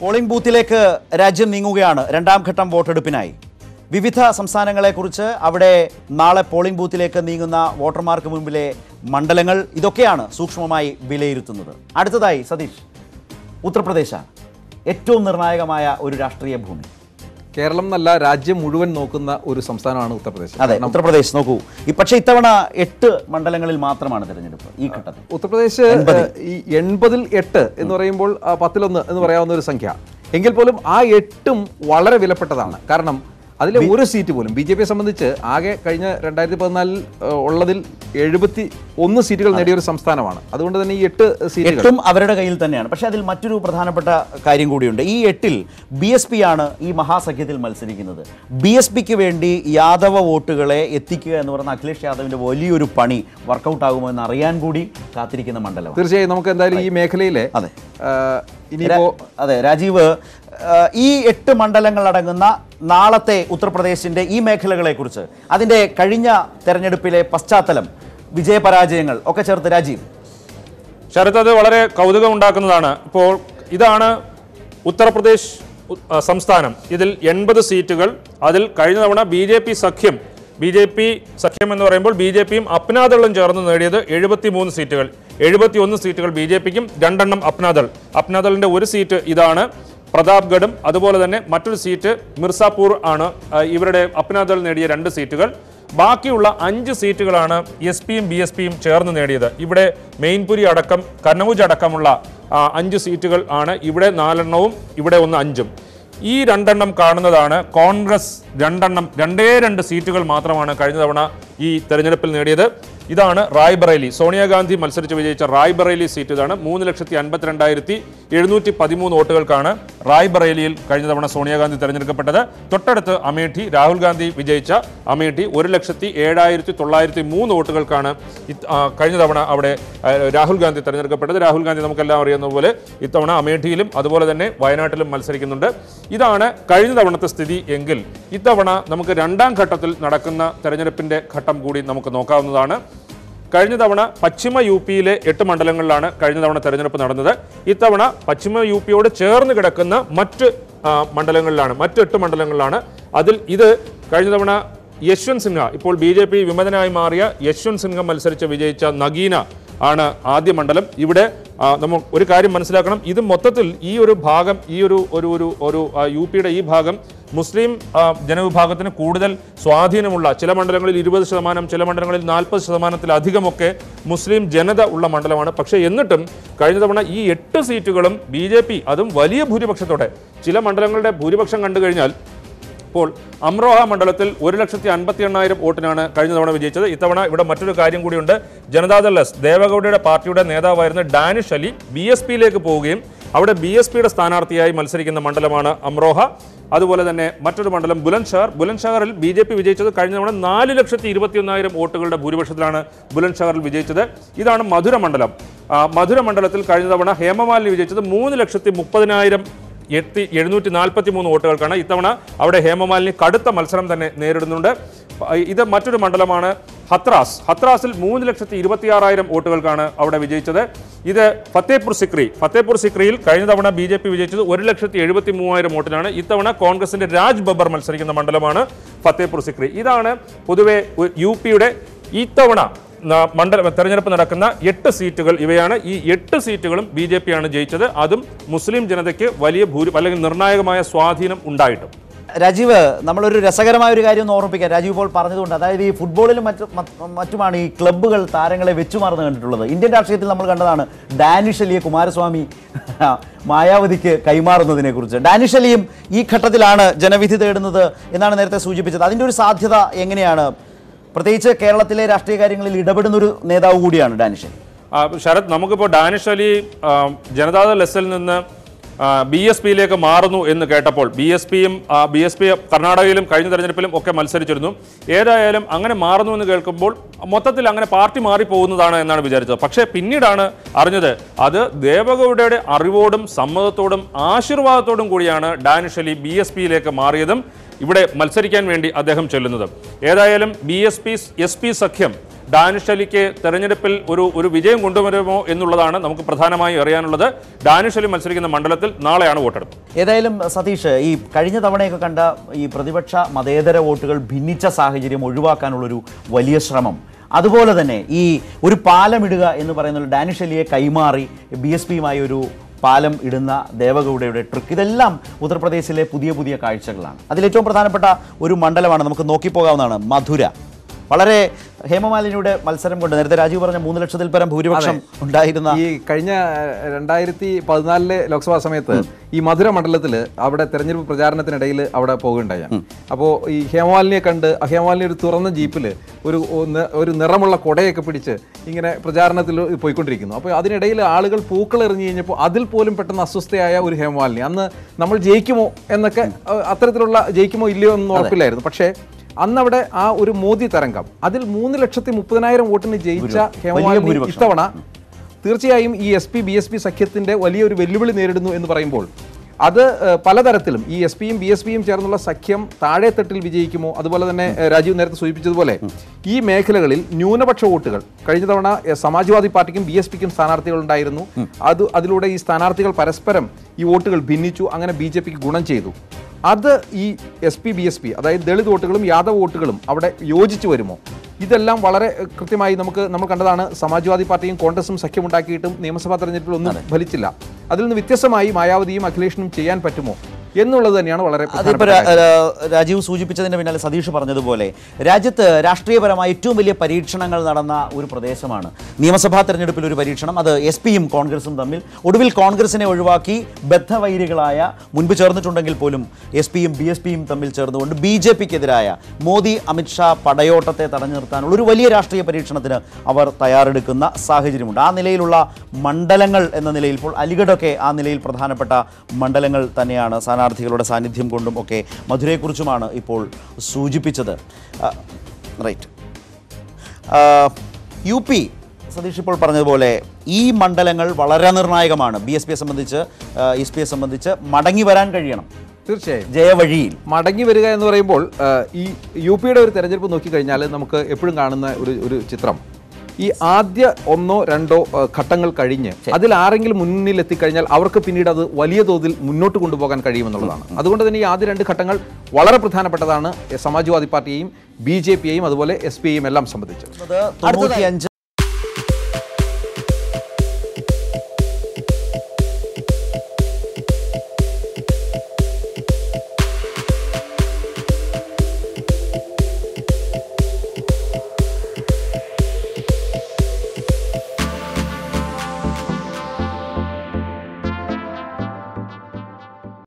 Polling ബൂത്തിലേക്ക് രാജ്യം നീങ്ങുകയാണ് രണ്ടാം ഘട്ടം വോട്ടെടുപ്പിനായി വിവിധ സംസ്ഥാനങ്ങളെക്കുറിച്ച് അവിടെ നാളെ പോളിംഗ് ബൂത്തിലേക്ക് നീങ്ങുന്ന വോട്ടർമാർക്ക് മുമ്പിലെ മണ്ഡലങ്ങൾ ഇതൊക്കെയാണ് സൂക്ഷ്മമായി വിലയിരുത്തുന്നത് അടുത്തതായി സതീഷ് ഉത്തർപ്രദേശാണ് ഏറ്റവും നിർണായകമായ ഒരു രാഷ്ട്രീയ ഭൂമി കേരളം എന്നല്ല രാജ്യം മുഴുവൻ നോക്കുന്ന ഒരു സംസ്ഥാനമാണ് ഉത്തർപ്രദേശ് അതെ ഉത്തർപ്രദേശ് നോക്കൂ ഈ പക്ഷേ ഇത്തവണ എട്ട് മണ്ഡലങ്ങളിൽ മാത്രമാണ് തിരഞ്ഞെടുപ്പ് ഈ ഘട്ടത്തിൽ ഉത്തർപ്രദേശ് ഏഹ്, ഈ എൺപതിൽ എട്ട് എന്ന് പറയുമ്പോൾ ആ, പത്തിലൊന്ന് എന്ന് പറയാവുന്ന ഒരു സംഖ്യ എങ്കിൽ പോലും ആ എട്ടും വളരെ വിലപ്പെട്ടതാണ് കാരണം അതിലെ ഒരു സീറ്റ് പോലും ബി ജെ പിയെ സംബന്ധിച്ച് ആകെ കഴിഞ്ഞ രണ്ടായിരത്തി പതിനാലിൽ ഏഹ്, ഉള്ളതിൽ എഴുപത്തി ഒന്ന് സീറ്റുകൾ നേടിയ ഒരു സംസ്ഥാനമാണ് അതുകൊണ്ട് തന്നെ ഈ എട്ട് സീറ്റുകൾ എട്ടും അവരുടെ കയ്യിൽ തന്നെയാണ് പക്ഷേ അതിൽ മറ്റൊരു പ്രധാനപ്പെട്ട കാര്യം കൂടിയുണ്ട് ഈ എട്ടിൽ ബി എസ് പി ആണ് ഈ മഹാസഖ്യത്തിൽ മത്സരിക്കുന്നത് ബി എസ് പിക്ക് വേണ്ടി യാദവ വോട്ടുകളെ എത്തിക്കുക എന്ന് പറയുന്ന അഖിലേഷ് യാദവിന്റെ വലിയൊരു പണി വർക്കൗട്ട് ആകുമോ എന്ന് അറിയാൻ കൂടി കാത്തിരിക്കുന്ന മണ്ഡലം തീർച്ചയായും നമുക്ക് എന്തായാലും ഈ മേഖലയിലെ അതെ. ഏഹ്, ഇനിയിപ്പോ അതെ രാജീവ് ആ, ഈ എട്ട് മണ്ഡലങ്ങൾ അടങ്ങുന്ന നാളത്തെ ഉത്തർപ്രദേശിന്റെ ഈ മേഖലകളെക്കുറിച്ച് അതിന്റെ കഴിഞ്ഞ തെരഞ്ഞെടുപ്പിലെ പശ്ചാത്തലം വിജയപരാജയങ്ങൾ ഒക്കെ ചേർത്ത് രാജീവ് ശരത് അത് വളരെ കൗതുകം ഉണ്ടാക്കുന്നതാണ് ഇപ്പോൾ ഇതാണ് ഉത്തർപ്രദേശ് ഉ- ആ, സംസ്ഥാനം ഇതിൽ എൺപത് സീറ്റുകൾ അതിൽ കഴിഞ്ഞ തവണ ബി ജെ പി സഖ്യം ബി ജെ പി സഖ്യം എന്ന് പറയുമ്പോൾ ബി ജെ പിയും അപ്നാദളും ചേർന്ന് നേടിയത് എഴുപത്തി മൂന്ന് സീറ്റുകൾ എഴുപത്തി ഒന്ന് സീറ്റുകൾ ബി ജെ പിക്കും രണ്ടെണ്ണം അപ്നാദൾ അപ്നാദളിന്റെ ഒരു സീറ്റ് ഇതാണ് പ്രതാപ്ഗഡും അതുപോലെ തന്നെ മറ്റൊരു സീറ്റ് മിർസാപൂർ ആണ് ആ, ഇവരുടെ അപ്നാദൾ നേടിയ രണ്ട് സീറ്റുകൾ ബാക്കിയുള്ള അഞ്ച് സീറ്റുകളാണ് എസ് പിയും ബി എസ് പിയും ചേർന്ന് നേടിയത് ഇവിടെ മെയിൻപുരി അടക്കം കനൌജ് അടക്കമുള്ള ആ, അഞ്ച് സീറ്റുകൾ ആണ് ഇവിടെ നാലെണ്ണവും ഇവിടെ ഒന്ന് അഞ്ചും ഈ രണ്ടെണ്ണം കാണുന്നതാണ് കോൺഗ്രസ് രണ്ടെണ്ണം രണ്ടേ രണ്ട് സീറ്റുകൾ മാത്രമാണ് കഴിഞ്ഞ തവണ ഈ തെരഞ്ഞെടുപ്പിൽ നേടിയത് ഇതാണ് റായ്ബറേലി സോണിയാഗാന്ധി മത്സരിച്ച് വിജയിച്ച റായ്ബറേലി സീറ്റ് ഇതാണ് മൂന്ന് ലക്ഷത്തി അൻപത്തിരണ്ടായിരത്തി എഴുന്നൂറ്റി പതിമൂന്ന് വോട്ടുകൾക്കാണ് റായ്ബറേലിയിൽ കഴിഞ്ഞ തവണ സോണിയാഗാന്ധി തെരഞ്ഞെടുക്കപ്പെട്ടത് തൊട്ടടുത്ത് അമേഠി രാഹുൽ ഗാന്ധി വിജയിച്ച അമേഠി ഒരു ലക്ഷത്തി ഏഴായിരത്തി തൊള്ളായിരത്തി മൂന്ന് വോട്ടുകൾക്കാണ് ഇത്- ആ, കഴിഞ്ഞ തവണ അവിടെ ആ, രാഹുൽ ഗാന്ധി തെരഞ്ഞെടുക്കപ്പെട്ടത് രാഹുൽ ഗാന്ധി നമുക്കെല്ലാം അറിയുന്ന പോലെ ഇത്തവണ അമേഠിയിലും അതുപോലെ തന്നെ വയനാട്ടിലും മത്സരിക്കുന്നുണ്ട് ഇതാണ് കഴിഞ്ഞ തവണത്തെ സ്ഥിതി എങ്കിൽ ഇത്തവണ നമുക്ക് രണ്ടാം ഘട്ടത്തിൽ നടക്കുന്ന തെരഞ്ഞെടുപ്പിന്റെ ഘട്ടം കൂടി നമുക്ക് നോക്കാവുന്നതാണ് കഴിഞ്ഞ തവണ പശ്ചിമ യു പിയിലെ എട്ട് മണ്ഡലങ്ങളിലാണ് കഴിഞ്ഞ തവണ തെരഞ്ഞെടുപ്പ് നടന്നത് ഇത്തവണ പശ്ചിമ യു പിയോട് ചേർന്ന് കിടക്കുന്ന മറ്റ് ആ, മണ്ഡലങ്ങളിലാണ് മറ്റ് എട്ട് മണ്ഡലങ്ങളിലാണ് അതിൽ ഇത് കഴിഞ്ഞ തവണ യശ്വന്ത് സിൻഹ ഇപ്പോൾ ബി ജെ പി വിമതനായി മാറിയ യശ്വന്ത് സിൻഹ മത്സരിച്ച് വിജയിച്ച നഗീന ആണ് ആദ്യ മണ്ഡലം ഇവിടെ ആ, നമ്മൾ ഒരു കാര്യം മനസ്സിലാക്കണം ഇത് മൊത്തത്തിൽ ഈ ഒരു ഭാഗം ഈ ഒരു ഒരു ഒരു ഒരു ആ, യു പിയുടെ ഈ ഭാഗം മുസ്ലിം ആ, ജനവിഭാഗത്തിന് കൂടുതൽ സ്വാധീനമുള്ള ചില മണ്ഡലങ്ങളിൽ ഇരുപത് ശതമാനം ചില മണ്ഡലങ്ങളിൽ നാൽപ്പത് ശതമാനത്തിലധികമൊക്കെ മുസ്ലിം ജനത ഉള്ള മണ്ഡലമാണ് പക്ഷേ എന്നിട്ടും കഴിഞ്ഞ തവണ ഈ എട്ട് സീറ്റുകളും ബി ജെ പി അതും വലിയ ഭൂരിപക്ഷത്തോടെ ചില മണ്ഡലങ്ങളുടെ ഭൂരിപക്ഷം കണ്ടു കഴിഞ്ഞാൽ ഇപ്പോൾ അമ്രോഹ മണ്ഡലത്തിൽ ഒരു ലക്ഷത്തി അൻപത്തി എണ്ണായിരം വോട്ടിനാണ് കഴിഞ്ഞ തവണ വിജയിച്ചത് ഇത്തവണ ഇവിടെ മറ്റൊരു കാര്യം കൂടിയുണ്ട് ജനതാദൾ എസ് ദേവഗൌഡയുടെ പാർട്ടിയുടെ നേതാവായിരുന്ന ഡാനിഷ് അലി ബി എസ് പിയിലേക്ക് പോവുകയും അവിടെ ബി എസ് പിയുടെ സ്ഥാനാർത്ഥിയായി മത്സരിക്കുന്ന മണ്ഡലമാണ് അമ്രോഹ അതുപോലെ തന്നെ മറ്റൊരു മണ്ഡലം ബുലൻഷഹർ ബുലൻഷഹറിൽ ബി ജെ പി വിജയിച്ചത് കഴിഞ്ഞ തവണ നാല് ലക്ഷത്തി ഇരുപത്തിയൊന്നായിരം വോട്ടുകളുടെ ഭൂരിപക്ഷത്തിലാണ് ബുലൻഷഹറിൽ വിജയിച്ചത് ഇതാണ് മധുര മണ്ഡലം ആ, മധുര മണ്ഡലത്തിൽ കഴിഞ്ഞ തവണ ഹേമമാലിനി വിജയിച്ചത് മൂന്ന് ലക്ഷത്തി മുപ്പതിനായിരം എത്തി എഴുന്നൂറ്റി നാൽപ്പത്തി മൂന്ന് വോട്ടുകൾക്കാണ് ഇത്തവണ അവിടെ ഹേമമാലിനി കടുത്ത മത്സരം തന്നെ നേരിടുന്നുണ്ട് പ- ഇത് മറ്റൊരു മണ്ഡലമാണ് ഹത്രാസ് ഹത്രാസിൽ മൂന്ന് ലക്ഷത്തി ഇരുപത്തി ആറായിരം വോട്ടുകൾക്കാണ് അവിടെ വിജയിച്ചത് ഇത് ഫത്തേപൂർ സിക്രി ഫത്തേപൂർ സിക്രിയിൽ കഴിഞ്ഞ തവണ ബി ജെ പി വിജയിച്ചത് ഒരു ലക്ഷത്തി എഴുപത്തി മൂവായിരം വോട്ടിനാണ് ഇത്തവണ കോൺഗ്രസിന്റെ രാജ് ബബ്ബർ മത്സരിക്കുന്ന മണ്ഡലമാണ് ഫത്തേപൂർ സിക്രി ഇതാണ് പൊതുവെ ഒരു യു പിയുടെ ഇത്തവണ ന- മണ്ഡല തെരഞ്ഞെടുപ്പ് നടക്കുന്ന എട്ട് സീറ്റുകൾ ഇവയാണ് ഈ എട്ട് സീറ്റുകളും ബി ജെ പി ആണ് ജയിച്ചത് അതും മുസ്ലിം ജനതയ്ക്ക് വലിയ ഭൂരി അല്ലെങ്കിൽ നിർണായകമായ സ്വാധീനം ഉണ്ടായിട്ടും രാജീവ് നമ്മളൊരു രസകരമായ ഒരു കാര്യം ഒന്ന് ഓർമ്മിപ്പിക്കാം രാജീവ് ഇപ്പോൾ പറഞ്ഞതുകൊണ്ട് അതായത് ഈ ഫുട്ബോളിലും മറ്റു മറ്റ് മറ്റുമാണ് ഈ ക്ലബ്ബുകൾ താരങ്ങളെ വെച്ചുമാർന്ന് കണ്ടിട്ടുള്ളത് ഇന്ത്യൻ രാഷ്ട്രീയത്തിൽ നമ്മൾ കണ്ടതാണ് ഡാനിഷ് അലിയെ കുമാരസ്വാമി മായാവതിക്ക് കൈമാറുന്നതിനെ കുറിച്ച് ഡാനിഷ് അലിയും ഈ ഘട്ടത്തിലാണ് ജനവിധി തേടുന്നത് എന്നാണ് നേരത്തെ സൂചിപ്പിച്ചത് അതിൻ്റെ ഒരു സാധ്യത എങ്ങനെയാണ് പ്രത്യേകിച്ച് കേരളത്തിലെ രാഷ്ട്രീയ കാര്യങ്ങളിൽ ഇടപെടുന്ന ഒരു നേതാവ് കൂടിയാണ് ഡാനിഷ് അലി ആ, ശരത് നമുക്കിപ്പോൾ ഡാനിഷ് അലി ആ, ജനതാദൾ എസിൽ നിന്ന് ബി എസ് പിയിലേക്ക് മാറുന്നു എന്ന് കേട്ടപ്പോൾ ബി എസ് പിയും ബി എസ് പി കർണാടകയിലും കഴിഞ്ഞ തെരഞ്ഞെടുപ്പിലും ഒക്കെ മത്സരിച്ചിരുന്നു ഏതായാലും അങ്ങനെ മാറുന്നു എന്ന് കേൾക്കുമ്പോൾ മൊത്തത്തിൽ അങ്ങനെ പാർട്ടി മാറിപ്പോകുന്നതാണ് എന്നാണ് വിചാരിച്ചത് പക്ഷേ പിന്നീടാണ് അറിഞ്ഞത് അത് ദേവഗൌഡയുടെ അറിവോടും സമ്മതത്തോടും ആശീർവാദത്തോടും കൂടിയാണ് ഡാനിഷ് അലി ബി എസ് പിയിലേക്ക് മാറിയതും ഇവിടെ മത്സരിക്കാൻ വേണ്ടി അദ്ദേഹം ചെല്ലുന്നത് ഏതായാലും B S P S P സഖ്യം ഡാനിഷ് അലിക്ക് തെരഞ്ഞെടുപ്പിൽ ഒരു ഒരു വിജയം കൊണ്ടുവരുമോ എന്നുള്ളതാണ് നമുക്ക് പ്രധാനമായും അറിയാനുള്ളത് ഡാനിഷ് അലി മത്സരിക്കുന്ന മണ്ഡലത്തിൽ നാളെയാണ് വോട്ടെടുപ്പ് ഏതായാലും സതീഷ് ഈ കഴിഞ്ഞ തവണയൊക്കെ കണ്ട ഈ പ്രതിപക്ഷ മതേതര വോട്ടുകൾ ഭിന്നിച്ച സാഹചര്യം ഒഴിവാക്കാനുള്ളൊരു വലിയ ശ്രമം അതുപോലെ തന്നെ ഈ ഒരു പാലമിടുക എന്ന് പറയുന്ന ഒരു ഡാനിഷ് അലിയെ കൈമാറി ബി എസ് പിയുമായി ഒരു പാലം ഇടുന്ന ദേവഗൗഡയുടെ ട്രിക്ക് ഇതെല്ലാം ഉത്തർപ്രദേശിലെ പുതിയ പുതിയ കാഴ്ചകളാണ് അതിലേറ്റവും പ്രധാനപ്പെട്ട ഒരു മണ്ഡലമാണ് നമുക്ക് നോക്കിപ്പോകാവുന്നതാണ് മധുര വളരെ ഹേമമാലിനിയുടെ മത്സരം കൊണ്ട് നേരത്തെ രാജീവ് പറഞ്ഞ മൂന്ന് ലക്ഷത്തിൽ പരം ഭൂരിപക്ഷം ഉണ്ടായിരുന്ന ഈ കഴിഞ്ഞ രണ്ടായിരത്തി പതിനാലിലെ ലോക്സഭാ സമയത്ത് ഈ മധുര മണ്ഡലത്തിൽ അവിടെ തെരഞ്ഞെടുപ്പ് പ്രചാരണത്തിനിടയിൽ അവിടെ പോകുകയുണ്ടായി ഞാൻ അപ്പോൾ ഈ ഹേമമാലിനിയെ കണ്ട് ആ ഹേമമാലിനി ഒരു തുറന്ന ജീപ്പിൽ ഒരു ഒന്ന് ഒരു നിറമുള്ള കൊടയൊക്കെ പിടിച്ച് ഇങ്ങനെ പ്രചാരണത്തിൽ പോയിക്കൊണ്ടിരിക്കുന്നു അപ്പോൾ അതിനിടയിൽ ആളുകൾ പൂക്കൾ എറിഞ്ഞു കഴിഞ്ഞപ്പോൾ അതിൽ പോലും പെട്ടെന്ന് അസ്വസ്ഥയായ ഒരു ഹേമമാലിനി അന്ന് നമ്മൾ ജയിക്കുമോ എന്നൊക്കെ അഹ് അത്തരത്തിലുള്ള ജയിക്കുമോ ഇല്ലയോ എന്ന് ഉറപ്പില്ലായിരുന്നു പക്ഷേ അന്ന് അവിടെ ആ ഒരു മോദി തരംഗം അതിൽ മൂന്ന് ലക്ഷത്തി മുപ്പതിനായിരം വോട്ടിന് ജയിച്ച ഹേമമാലിനി ഭൂരിപക്ഷം. ഇത്തവണ തീർച്ചയായും ഈ S P B S P സഖ്യത്തിന്റെ വലിയൊരു വെല്ലുവിളി നേരിടുന്നു എന്ന് പറയുമ്പോൾ അത് ഏഹ്, പലതരത്തിലും ഈ എസ് പിയും ബി എസ് പിയും ചേർന്നുള്ള സഖ്യം താഴെത്തട്ടിൽ വിജയിക്കുമോ അതുപോലെ തന്നെ ഏഹ്, രാജീവ് നേരത്തെ സൂചിപ്പിച്ചതുപോലെ ഈ മേഖലകളിൽ ന്യൂനപക്ഷ വോട്ടുകൾ കഴിഞ്ഞ തവണ ഏഹ്, സമാജ്വാദി പാർട്ടിക്കും ബി എസ് പിക്കും സ്ഥാനാർത്ഥികൾ ഉണ്ടായിരുന്നു അത് അതിലൂടെ ഈ സ്ഥാനാർത്ഥികൾ പരസ്പരം ഈ വോട്ടുകൾ ഭിന്നിച്ചു അങ്ങനെ ബി ജെ പിക്ക് ഗുണം ചെയ്തു അത് ഈ S P B S P അതായത് ദളിത് വോട്ടുകളും യാദവ് വോട്ടുകളും അവിടെ യോജിച്ചു വരുമോ ഇതെല്ലാം വളരെ ഏഹ്, കൃത്യമായി നമുക്ക് നമ്മൾ കണ്ടതാണ് സമാജ്വാദി പാർട്ടിയും കോൺഗ്രസും സഖ്യമുണ്ടാക്കിയിട്ടും നിയമസഭാ തെരഞ്ഞെടുപ്പിൽ ഒന്നും ഫലിച്ചില്ല അതിൽ നിന്ന് വ്യത്യസ്തമായി മായാവതിയും അഖിലേഷിനും ചെയ്യാൻ പറ്റുമോ എന്നുള്ളത് തന്നെയാണ് വളരെ അതിപ്പോ പ്രധാനപ്പെട്ട രാ- കാര്യം. രാ- രാജീവ് സൂചിപ്പിച്ചതിന്റെ പിന്നാലെ സതീഷ് പറഞ്ഞതുപോലെ രാജ്യത്ത് രാഷ്ട്രീയപരമായി ഏറ്റവും വലിയ പരീക്ഷണങ്ങൾ നടന്ന ഒരു പ്രദേശമാണ് നിയമസഭാ തെരഞ്ഞെടുപ്പിൽ ഒരു പരീക്ഷണം അത് എസ് പിയും കോൺഗ്രസും തമ്മിൽ ഒടുവിൽ കോൺഗ്രസിനെ ഒഴിവാക്കി ബദ്ധവൈരികളായ മുൻപ് ചേർന്നിട്ടുണ്ടെങ്കിൽ പോലും എസ് പിയും ബി എസ് പിയും തമ്മിൽ ചേർന്നുകൊണ്ട് ബി ജെ പിക്കെതിരായ മോദി അമിത്ഷാ പടയോട്ടത്തെ തടഞ്ഞു നിർത്താനുള്ള ഒരു വലിയ രാഷ്ട്രീയ പരീക്ഷണത്തിന് അവർ തയ്യാറെടുക്കുന്ന സാഹചര്യമുണ്ട് ആ നിലയിലുള്ള മണ്ഡലങ്ങൾ എന്ന നിലയിൽ ഇപ്പോൾ അലിഗഡൊക്കെ ആ നിലയിൽ പ്രധാനപ്പെട്ട മണ്ഡലങ്ങൾ തന്നെയാണ് സ്ഥാനാർത്ഥികളുടെ സാന്നിധ്യം കൊണ്ടും ഒക്കെ മധുരയെക്കുറിച്ചുമാണ് ഇപ്പോൾ സൂചിപ്പിച്ചത് റൈറ്റ് യു പി സതീഷ് ഇപ്പോൾ പറഞ്ഞതുപോലെ ഈ മണ്ഡലങ്ങൾ വളരെ നിർണായകമാണ് ബി എസ് പിയെ സംബന്ധിച്ച് എസ് പിയെ സംബന്ധിച്ച് മടങ്ങി വരാൻ കഴിയണം തീർച്ചയായും ജയവഴിയിൽ മടങ്ങി വരിക എന്ന് പറയുമ്പോൾ ആ, ഈ യു പിയുടെ ഒരു തെരഞ്ഞെടുപ്പ് നോക്കിക്കഴിഞ്ഞാൽ നമുക്ക് എപ്പോഴും കാണുന്ന ഒരു ഒരു ചിത്രം ഈ ആദ്യ ഒന്നോ രണ്ടോ ആ, ഘട്ടങ്ങൾ കഴിഞ്ഞ് അതിൽ ആരെങ്കിലും മുന്നിൽ എത്തിക്കഴിഞ്ഞാൽ അവർക്ക് പിന്നീട് അത് വലിയ തോതിൽ മുന്നോട്ട് കൊണ്ടുപോകാൻ കഴിയുമെന്നുള്ളതാണ് അതുകൊണ്ട് തന്നെ ഈ ആദ്യ രണ്ട് ഘട്ടങ്ങൾ വളരെ പ്രധാനപ്പെട്ടതാണ് സമാജ്വാദി പാർട്ടിയെയും ബി ജെ പിയെയും അതുപോലെ എസ് പി യെയും എല്ലാം സംബന്ധിച്ച് തൊണ്ണൂറ്റി അഞ്ച്